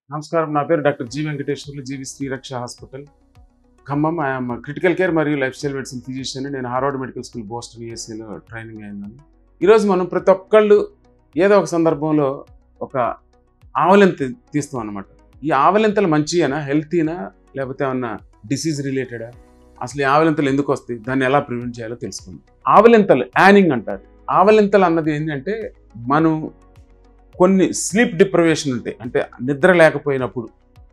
నమస్కారం నా పేరు doctor G Venkateswarlu GV Sriraksha hospital Khammam I'm critical care మరియు లైఫ్ స్టైల్ మెడిసిన్ ఫిజిషియన్ నేను హార్వర్డ్ మెడికల్ స్కూల్ బోస్టన్ యూఎస్ఏలో ట్రైనింగ్ అయిందని ఈరోజు మనం ప్రతి ఒక్కళ్ళు ఏదో ఒక సందర్భంలో ఒక ఆవలింత తీస్తాం అనమాట ఈ ఆవలింతలు మంచియేనా హెల్తీనా లేకపోతే ఏమన్నా డిసీజ్ రిలేటెడా అసలు ఈ ఆవలింతలు ఎందుకు వస్తాయి దాన్ని ఎలా ప్రివెంట్ చేయాలో తెలుసుకుందాం ఆవలింతలు యానింగ్ అంటారు ఆవలింతలు అన్నది ఏంటంటే మనం కొన్ని స్లీప్ డిప్రవేషన్ ఉంటాయి అంటే నిద్ర లేకపోయినప్పుడు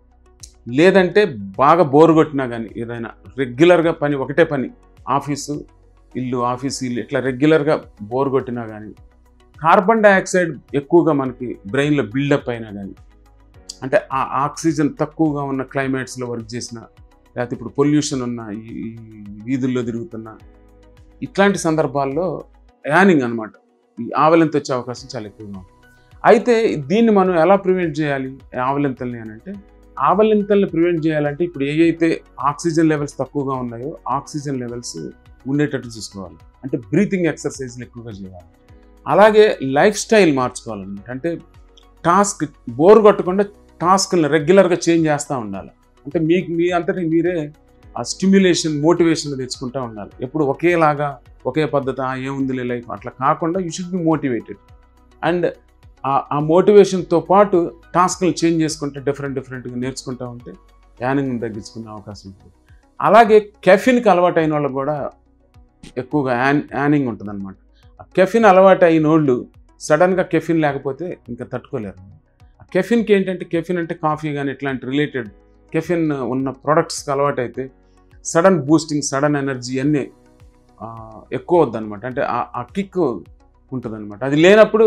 లేదంటే బాగా బోర్ కొట్టినా కానీ ఏదైనా రెగ్యులర్గా పని ఒకటే పని ఆఫీసు ఇల్లు ఆఫీసు ఇల్లు ఇట్లా రెగ్యులర్గా బోర్ కొట్టినా కానీ కార్బన్ డైఆక్సైడ్ ఎక్కువగా మనకి బ్రెయిన్లో బిల్డప్ అయినా కానీ అంటే ఆ ఆక్సిజన్ తక్కువగా ఉన్న క్లైమేట్స్లో వర్క్ చేసిన లేకపోతే ఇప్పుడు పొల్యూషన్ ఉన్న ఈ ఈ వీధుల్లో తిరుగుతున్న ఇట్లాంటి సందర్భాల్లో యానింగ్ అనమాట ఈ ఆవలింత వచ్చే అవకాశం చాలా ఎక్కువగా ఉంది అయితే దీన్ని మనం ఎలా ప్రివెంట్ చేయాలి ఈ ఆవలింతల్ని అని అంటే ఆవలింతల్ని ప్రివెంట్ చేయాలంటే ఇప్పుడు ఏ అయితే ఆక్సిజన్ లెవెల్స్ తక్కువగా ఉన్నాయో ఆక్సిజన్ లెవెల్స్ ఉండేటట్టు చూసుకోవాలి అంటే బ్రీతింగ్ ఎక్సర్సైజ్లు ఎక్కువగా చేయాలి అలాగే లైఫ్ స్టైల్ మార్చుకోవాలన్నమాట అంటే టాస్క్ బోర్ కొట్టకుండా టాస్క్ని రెగ్యులర్గా చేంజ్ చేస్తూ ఉండాలి అంటే మీకు మీ అంతటి మీరే ఆ స్టిమ్యులేషన్ మోటివేషన్ తెచ్చుకుంటూ ఉండాలి ఎప్పుడు ఒకేలాగా ఒకే పద్ధతి "ఆ, ఏముందిలే లైఫ్ అట్లా కాకుండా you should be motivated and ఆ మోటివేషన్తో పాటు టాస్క్లు చేంజ్ చేసుకుంటే డిఫరెంట్ డిఫరెంట్గా నేర్చుకుంటూ ఉంటే యానింగ్ని తగ్గించుకునే అవకాశం ఉంటుంది అలాగే కెఫిన్కి అలవాటు అయిన వాళ్ళకి కూడా ఎక్కువగా యాన్ యానింగ్ ఉంటుంది అనమాట ఆ కెఫిన్ అలవాటు అయిన వాళ్ళు సడన్గా కెఫిన్ లేకపోతే ఇంకా తట్టుకోలేరు ఆ కెఫిన్కి ఏంటంటే కెఫిన్ అంటే కాఫీ కానీ ఇట్లాంటి రిలేటెడ్ కెఫిన్ ఉన్న ప్రొడక్ట్స్కి అలవాటు అయితే సడన్ బూస్టింగ్ సడన్ ఎనర్జీ అన్నీ ఆ, ఎక్కువ వద్దనమాట అంటే ఆ- ఆ కిక్ ఉంటుందన్నమాట అది లేనప్పుడు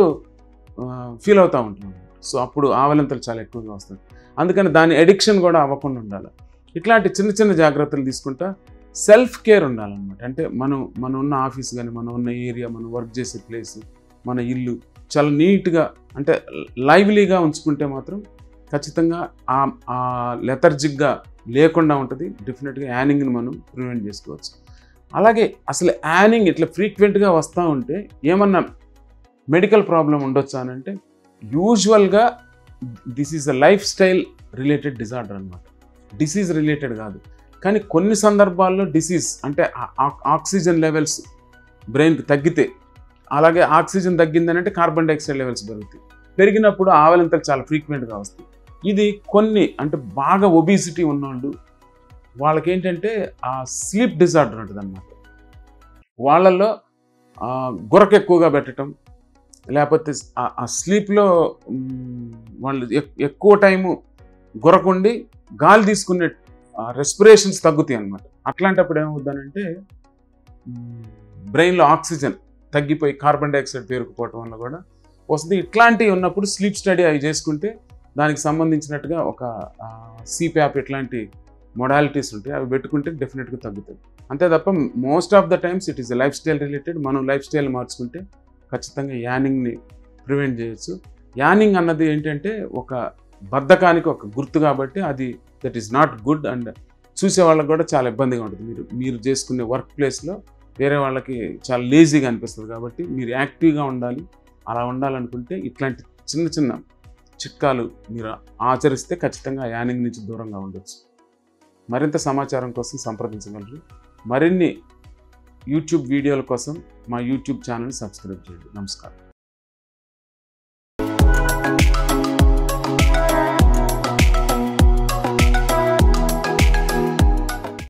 ఫీల్ అవుతూ ఉంటాం సో అప్పుడు ఆవలింతలు చాలా ఎక్కువగా వస్తాయి అందుకని దాని ఎడిక్షన్ కూడా అవ్వకుండా ఉండాలి ఇట్లాంటి చిన్న చిన్న జాగ్రత్తలు తీసుకుంటా సెల్ఫ్ కేర్ ఉండాలన్నమాట అంటే మనం మనం ఉన్న ఆఫీస్ కానీ మనం ఉన్న ఏరియా మనం వర్క్ చేసే ప్లేస్ మన ఇల్లు చాలా నీట్గా అంటే లైవ్లీగా ఉంచుకుంటే మాత్రం ఖచ్చితంగా ఆ ఆ లెథర్జిక్గా లేకుండా ఉంటుంది డెఫినెట్గా యానింగ్ని మనం ప్రివెంట్ చేసుకోవచ్చు అలాగే అసలు యానింగ్ ఇట్లా ఫ్రీక్వెంట్గా వస్తూ ఉంటే ఏమన్నా మెడికల్ ప్రాబ్లం ఉండొచ్చా అని అంటే యూజువల్గా this is a life style related disorder అనమాట డిసీజ్ రిలేటెడ్ కాదు కానీ కొన్ని సందర్భాల్లో డిసీజ్ అంటే ఆ- ఆ- ఆక్సిజన్ లెవెల్స్ బ్రెయిన్కి తగ్గితే అలాగే ఆక్సిజన్ తగ్గిందని అంటే కార్బన్ డైఆక్సైడ్ లెవెల్స్ పెరుగుతాయి పెరిగినప్పుడు ఆవలింతలు చాలా ఫ్రీక్వెంట్గా వస్తాయి ఇది కొన్ని అంటే బాగా ఒబిసిటీ ఉన్నవాళ్ళు వాళ్ళకి ఏంటంటే ఆ స్లీప్ డిజార్డర్ ఉంటుంది అనమాట వాళ్ళల్లో ఆ, గురక ఎక్కువగా పెట్టడం లేకపోతే ఆ- ఆ స్లీప్లో మ్, వాళ్ళు ఎక్- ఎక్కువ టైము గురకుండి గాలి తీసుకునే రెస్పిరేషన్స్ తగ్గుతాయి అనమాట అట్లాంటప్పుడు ఏమవుతుందంటే బ్రెయిన్లో ఆక్సిజన్ తగ్గిపోయి కార్బన్ డైఆక్సైడ్ పేరుకుపోవటం వల్ల కూడా వస్తుంది ఇట్లాంటివి ఉన్నప్పుడు స్లీప్ స్టడీ అవి చేసుకుంటే దానికి సంబంధించినట్టుగా ఒక సిప్యాప్ ఇట్లాంటి మొడాలిటీస్ ఉంటాయి అవి పెట్టుకుంటే డెఫినెట్గా తగ్గుతుంది అంతే తప్ప most of the times it is life style related మనం లైఫ్ స్టైల్ మార్చుకుంటే ఖచ్చితంగా యానింగ్ని ప్రివెంట్ చేయొచ్చు యానింగ్ అన్నది ఏంటంటే ఒక బద్ధకానికి ఒక గుర్తు కాబట్టి అది that is not good and చూసే వాళ్ళకి కూడా చాలా ఇబ్బందిగా ఉంటుంది మీరు మీరు చేసుకునే వర్క్ ప్లేస్లో వేరే వాళ్ళకి చాలా లేజీగా అనిపిస్తుంది కాబట్టి మీరు యాక్టివ్గా ఉండాలి అలా ఉండాలనుకుంటే ఇట్లాంటి చిన్న చిన్న చిట్కాలు మీరు ఆచరిస్తే ఖచ్చితంగా యానింగ్ నుంచి దూరంగా ఉండొచ్చు మరింత సమాచారం కోసం సంప్రదించగలరు మరిన్ని యూట్యూబ్ వీడియోల కోసం మా యూట్యూబ్ ఛానల్ని సబ్స్క్రైబ్ చేయండి నమస్కారం